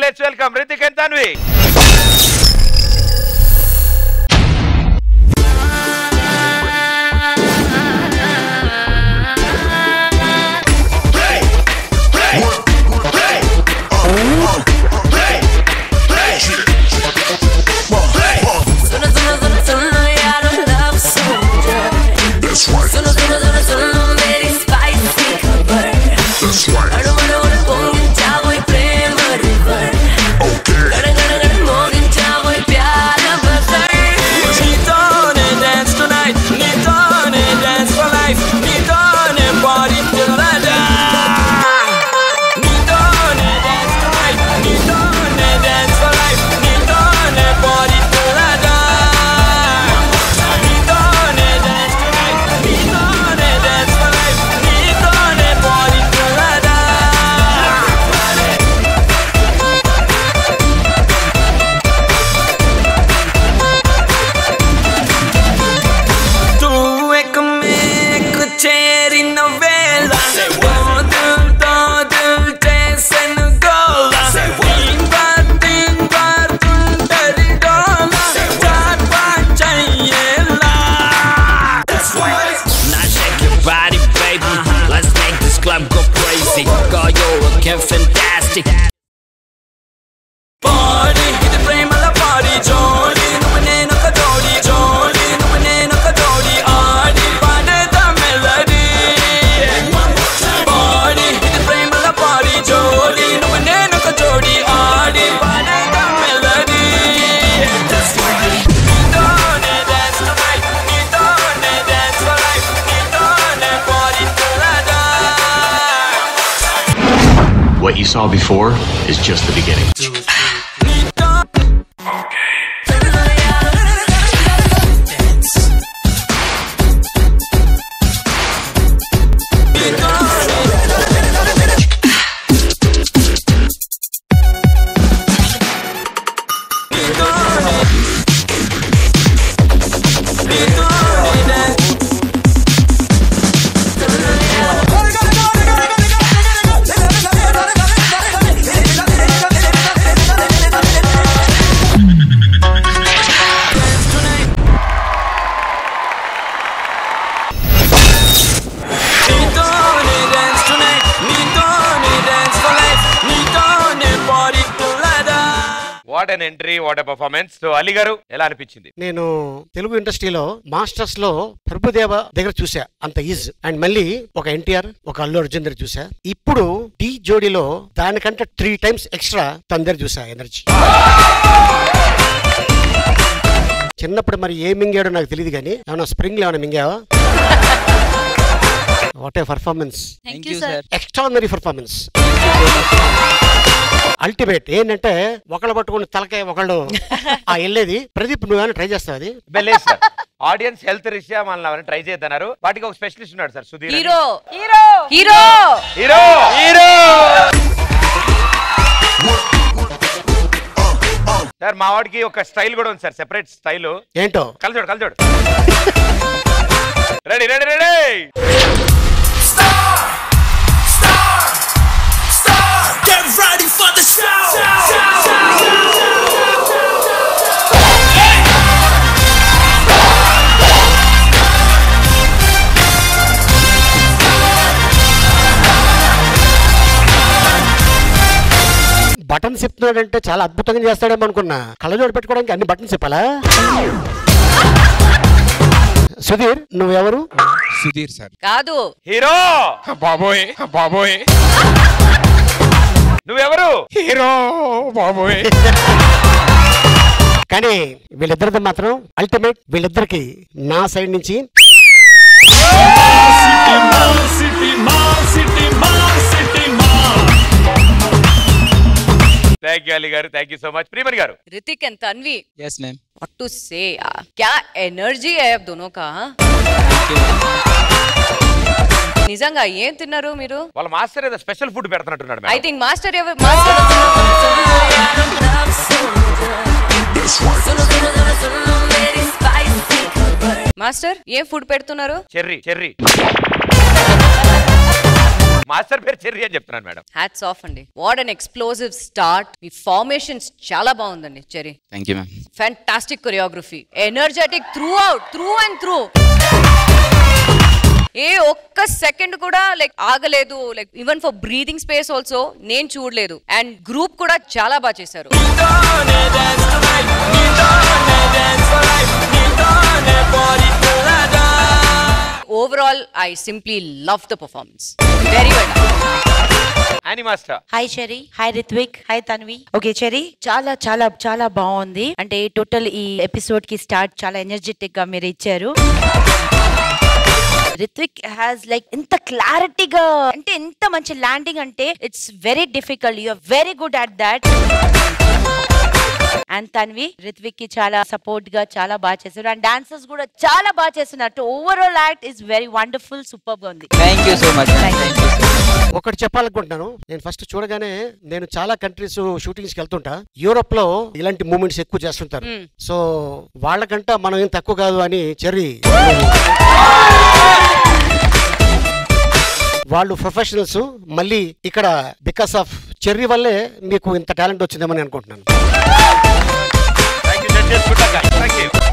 Let's welcome Rithik and Tanvi Suena, suena, suena, suena, yeah, I don't love soldier. Suena, suena, suena, suena, very spicy cover. అడు అడు అడు పొంగించావోయ్ ప్రేమ river. గడ గడ గడ మోగించావోయ్ ప్యార బజర్. నీతోనే dance tonight, నీతోనే dance for life, నీతోనే party till I die. నీతోనే dance tonight, నీతోనే dance for life, నీతోనే party till I die. నీతోనే dance tonight, నీతోనే dance for life, నీతోనే party till I die. Tu ek mek cheri novela Todo, todo chesen gola Timba, timba, tuntari dola Chat pachayela Now shake your body baby Let's make this club go crazy Girl you're looking fantastic Party, ఇది ప్రేమల party జోడి నువ్వు నేను ఒక జోడి జోడి నువ్వు నేను ఒక జోడి ఆడి పాడేదా మెలడీ Party, ఇది ప్రేమల party జోడి నువ్వు నేను ఒక జోడి ఆడి పాడేదా మెలడీ నీతోనే dance tonight, నీతోనే dance for life, నీతోనే party till I die. What you saw before is just the beginning. నీతోనే dance tonight, నీతోనే dance for life, నీతోనే party till I die. What an entry what a performance so Ali garu ఎలా అనిపించింది నేను తెలుగు ఇండస్ట్రీలో masters లో ప్రభుదేవ దగ్గర చూసా అంత ఈజ్ అండ్ మళ్ళీ ఒక ఎన్టీఆర్ ఒక అల్లు అర్జున్ దగ్గర చూసా ఇప్పుడు డి జోడీలో దానికంటే త్రీ టైమ్స్ ఎక్స్ట్రా తన దగ్గర చూసా ఎనర్జీ చిన్నప్పుడు మరి ఏ మింగాడో నాకు తెలియదు కానీ ఏమైనా స్ప్రింగ్ ఏమైనా మింగావా what a performance thank you sir extraordinary performance ultimate ఏంటంటే ఒకళ్ళు పట్టుకుని తలకాయ ఒకళ్ళు ఆ వెళ్ళేది ప్రదీప్ నువ్వేమైనా ట్రై చేస్తావు అది లేదు సార్ ఆడియన్స్ హెల్త్ రీత్యా మనల్ని ట్రై చేద్దన్నారు వాటికి ఒక స్పెషలిస్ట్ ఉన్నాడు సార్ సుధీర్ అని. Hero hero hero hero hero sir మా వాడికి ఒక స్టైల్ కూడా ఉంది సార్ సెపరేట్ స్టైల్ ఏంటో కలిచోడు కలిచోడు ready ready ready Get ready for the show. Buttons చెప్తున్నాడంటే చాలా అద్భుతంగా చేస్తాడేమో అనుకున్నా కళ్ళజోడు పెట్టుకోవడానికి అన్ని బటన్స్ చెప్పాలా సుధీర్ నువ్వెవరు సుధీర్ సార్ కాదు హీరో బాబోయ్ బాబోయ్ నువ్వెవరు హీరో బాబోయ్ కానీ వీళ్ళిద్దరిది మాత్రం అల్టిమేట్ వీళ్ళిద్దరికి నా సైడ్ నుంచి thank you Ali garu thank you so much Priyamani garu Rithik and Tanvi yes ma'am what to say यार क्या एनर्जी है आप दोनों का हाँ? నిజంగా ఏం తిన్నారు మీరు వాళ్ళ మాస్టర్ ఏదో స్పెషల్ ఫుడ్ పెడుతున్నట్టున్నాడు ఐ మేడం థింక్ మాస్టర్ ఎవరు master love soldier. Suena, suena, suena, suena, very spicy cover. మాస్టర్ ఏం ఫుడ్ పెడుతున్నారు చెర్రీ చెర్రీ మాస్టర్ పేరు చెర్రీ అని చెప్తున్నాను మేడం హ్యాట్స్ ఆఫ్ అండి వాట్ అన్ ఎక్స్ప్లోజివ్ స్టార్ట్ మీ ఫార్మేషన్స్ చాలా బాగుందండి Cherry thank you ma'am fantastic choreography energetic throughout through and through ఏ ఒక్క సెకండ్ కూడా లైక్ ఆగలేదు like even for breathing space also నేను చూడలేదు అండ్ గ్రూప్ కూడా చాలా బాగా చేశారు నీతోనే dance tonight, నీతోనే dance for life, నీతోనే body till I die. Overall I simply love the performance very well అని master hi Cherry hi Rithvik hi Tanvi okay Cherry చాలా చాలా చాలా బాగుంది అంటే టోటల్ ఈ ఎపిసోడ్ కి స్టార్ట్ చాలా ఎనర్జెటిక్ గా మీరు ఇచ్చారు రిత్విక్ హ్యాస్ లైక్ ఎంత క్లారిటీగా అంటే ఎంత మంచి ల్యాండింగ్ అంటే it's very difficult you are very good at that and Tanvi Rithvik కి చాలా సపోర్ట్ గా చాలా బాగా చేశారు అండ్ డాన్సర్స్ కూడా చాలా బాగా చేస్తున్నారు overall act is very wonderful super గా ఉంది thank you so much Thank you. ఒకటి చెప్పాలనుకుంటున్నాను నేను ఫస్ట్ చూడగానే నేను చాలా కంట్రీస్ షూటింగ్స్ కి వెళ్తుంటా యూరోప్ లో ఇలాంటి మూమెంట్స్ ఎక్కువ చేస్తుంటారు సో వాళ్ళకంట మనం ఏం తక్కువ కాదు అని చెర్రీ వాళ్ళు ప్రొఫెషనల్స్ మళ్ళీ ఇక్కడ బికాస్ ఆఫ్ చెర్రీ వల్లే మీకు ఇంత టాలెంట్ వచ్చిందేమని అనుకుంటున్నాను థ్యాంక్ యూ థ్యాంక్ యూ